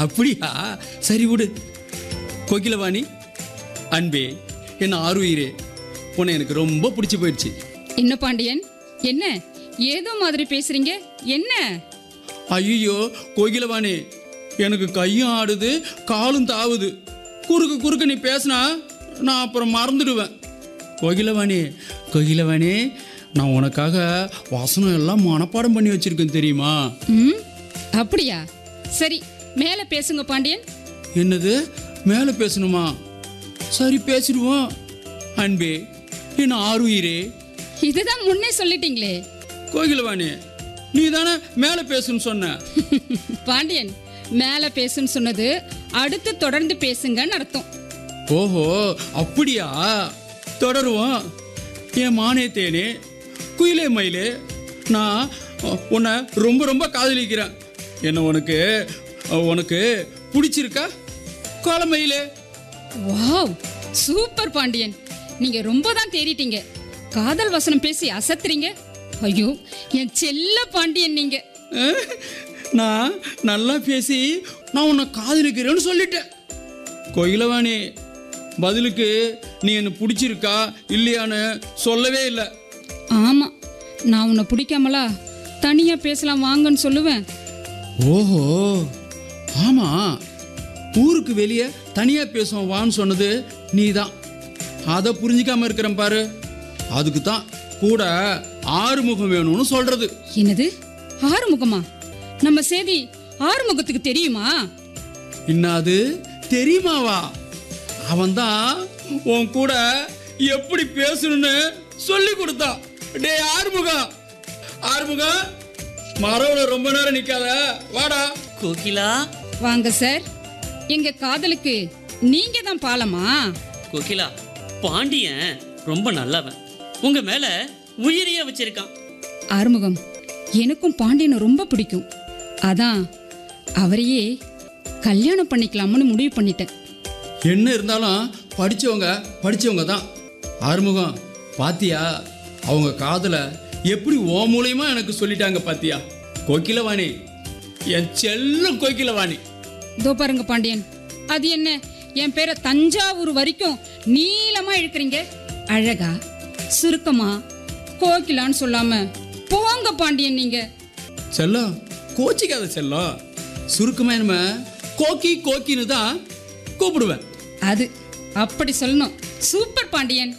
அப்படியா சரி விடு கோகிலவாணி அன்பே என்ன ஆறுயிரே உன்னை எனக்கு ரொம்ப பிடிச்சி போயிடுச்சு என்ன பாண்டியன் என்ன ஏதோ மாதிரி பேசுறீங்க என்ன ஐயோ கோகிலவாணி எனக்கு கையும் ஆடுது காலும் தாவுது குறுக்கு குறுக்கு நீ பேசினா நான் அப்புறம் மறந்துடுவேன் கோகிலவாணி கோகிலவாணி நான் உனக்காக வசனம் எல்லாம் மனப்பாடம் பண்ணி வச்சிருக்கேன் தெரியுமா ம் அப்படியா சரி மேலே பேசுங்க பாண்டியன் என்னது மேலே பேசணுமா சரி பேசிடுவோம் அன்பே என்ன ஆறுயிரே இதுதான் முன்னே சொல்லிட்டீங்களே கோகிலவாணி நீ தானே மேலே பேசுன்னு சொன்ன பாண்டியன் மேலே பேசுன்னு சொன்னது அடுத்து தொடர்ந்து பேசுங்கன்னு அர்த்தம் ஓஹோ அப்படியா தொடருவோம் என் மானே தேனே குயிலே மயிலே நான் உன்னை ரொம்ப ரொம்ப காதலிக்கிறேன் என்ன உனக்கு உனக்கு பிடிச்சிருக்கா கோலமயிலே வாவ் சூப்பர் பாண்டியன் நீங்க ரொம்ப தான் தேறிட்டீங்க காதல் வசனம் பேசி அசத்துறீங்க ஐயோ என் செல்ல பாண்டியன் நீங்க அஹ், நான் நல்லா பேசி நான் உன்னை காதலிக்கிறேன்னு சொல்லிட்டேன் கோயிலவாணி பதிலுக்கு நீ என்ன பிடிச்சிருக்கா இல்லையான்னு சொல்லவே இல்லை ஆமா நான் உன்னை பிடிக்காமலா தனியா பேசலாம் வாங்கன்னு சொல்லுவேன் ஓஹோ ஆமா ஊருக்கு வெளியே தனியா பேசுவோம் வான்னு சொன்னது நீ தான் அதை புரிஞ்சிக்காம இருக்கிறேன் பாரு அதுக்கு தான் கூட ஆறுமுகம் வேணும்னு சொல்றது என்னது ஆறுமுகமா நம்ம செய்தி ஆறுமுகத்துக்கு தெரியுமா இன்னாது தெரியுமாவா அவன்தான் உன் கூட எப்படி பேசணும்னு சொல்லி கொடுத்தான் டே ஆறுமுகம் ஆறுமுகம் மரவுல ரொம்ப நேரம் நிக்காத வாடா கோகிலா வாங்க சார் எங்க காதலுக்கு நீங்க தான் பாலமா கோகிலா பாண்டியன் ரொம்ப நல்லவன் உங்க மேல உயிரையே வச்சிருக்கான் ஆறுமுகம் எனக்கும் பாண்டியனை ரொம்ப பிடிக்கும் அதான் அவரையே கல்யாணம் பண்ணிக்கலாம்னு முடிவு பண்ணிட்டேன் என்ன இருந்தாலும் படிச்சவங்க படிச்சவங்க தான் ஆறுமுகம் பாத்தியா அவங்க காதல எப்படி ஓ மூலியமா எனக்கு சொல்லிட்டாங்க பாத்தியா கோகிலவாணி என் செல்லம் கோகிலவாணி இதோ பாருங்க பாண்டியன் அது என்ன என் பேரை தஞ்சாவூர் வரைக்கும் நீளமா இழுக்கிறீங்க அழகா சுருக்கமா கோகிலான்னு சொல்லாம போங்க பாண்டியன் நீங்க செல்லம் கோச்சிக்காத செல்லம் சுருக்கமா என்ன கோக்கி கோக்கின்னு தான் கூப்பிடுவேன் அது அப்படி சொல்லணும் சூப்பர் பாண்டியன்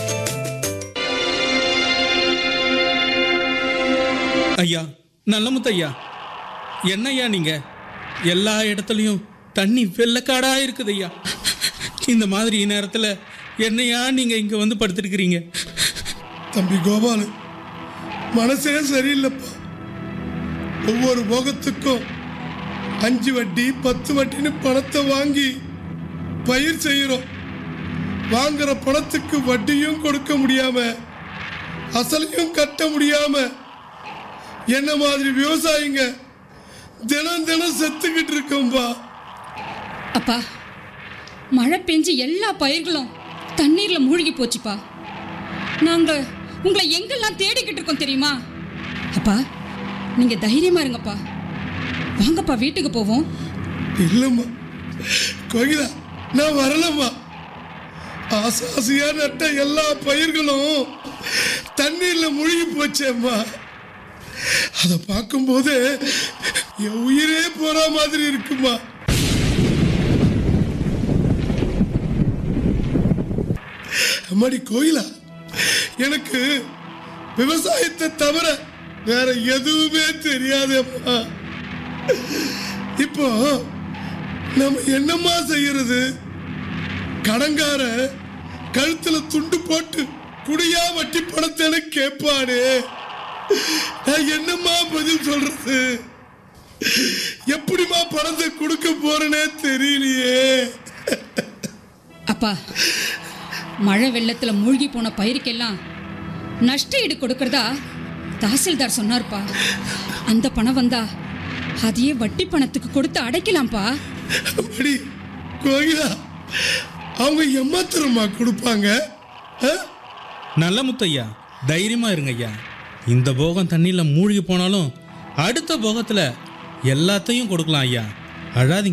ஐயா நல்ல முத்தையா என்னய்யா நீங்க எல்லா இடத்துலையும் தண்ணி வெள்ளக்காடா இருக்குது ஐயா இந்த மாதிரி நேரத்தில் என்னையா நீங்க இங்க வந்து படுத்திருக்கிறீங்க தம்பி கோபாலு மனசே சரியில்லைப்பா ஒவ்வொரு போகத்துக்கும் அஞ்சு வட்டி பத்து வட்டின்னு பணத்தை வாங்கி பயிர் செய்கிறோம் வாங்குற பணத்துக்கு வட்டியும் கொடுக்க முடியாம அசலையும் கட்ட முடியாம என்ன மாதிரி விவசாயிங்க தினம் தினம் செத்துக்கிட்டு இருக்கோம்பா அப்பா மழை பெஞ்சு எல்லா பயிர்களும் தண்ணீர்ல மூழ்கி போச்சுப்பா நாங்க உங்களை எங்கெல்லாம் தேடிக்கிட்டு இருக்கோம் தெரியுமா அப்பா நீங்க தைரியமா இருங்கப்பா வாங்கப்பா வீட்டுக்கு போவோம் இல்லைம்மா கோகிலா நான் வரலம்மா ஆசை ஆசையா நட்ட எல்லா பயிர்களும் தண்ணீர்ல முழுகி போச்சேம்மா அதை பார்க்கும்போது என் உயிரே போற மாதிரி இருக்குமா அம்மாடி கோயிலா எனக்கு விவசாயத்தை தவிர வேற எதுவுமே தெரியாதேம்மா இப்போ நம்ம என்னம்மா செய்யறது கடங்கார கழுத்துல துண்டு போட்டு குடியா வட்டி பணத்தை கேட்பானே நான் என்னம்மா பதில் சொல்றது எப்படிம்மா பணத்தை கொடுக்க போறேனே தெரியலையே அப்பா மழை வெள்ளத்துல மூழ்கி போன பயிருக்கெல்லாம் நஷ்ட ஈடு கொடுக்கறதா தாசில்தார் சொன்னார்ப்பா அந்த பணம் வந்தா அதையே வட்டி பணத்துக்கு கொடுத்து அடைக்கலாம்ப்பா அப்படி கோகிலா அவங்க எம்மாத்திரமா கொடுப்பாங்க ஆ? நல்ல முத்தையா தைரியமா இருங்க ஐயா இந்த போகம் தண்ணியில் மூழ்கி போனாலும் அடுத்த போகத்தில் எல்லாத்தையும் கொடுக்கலாம் ஐயா அழாதீங்க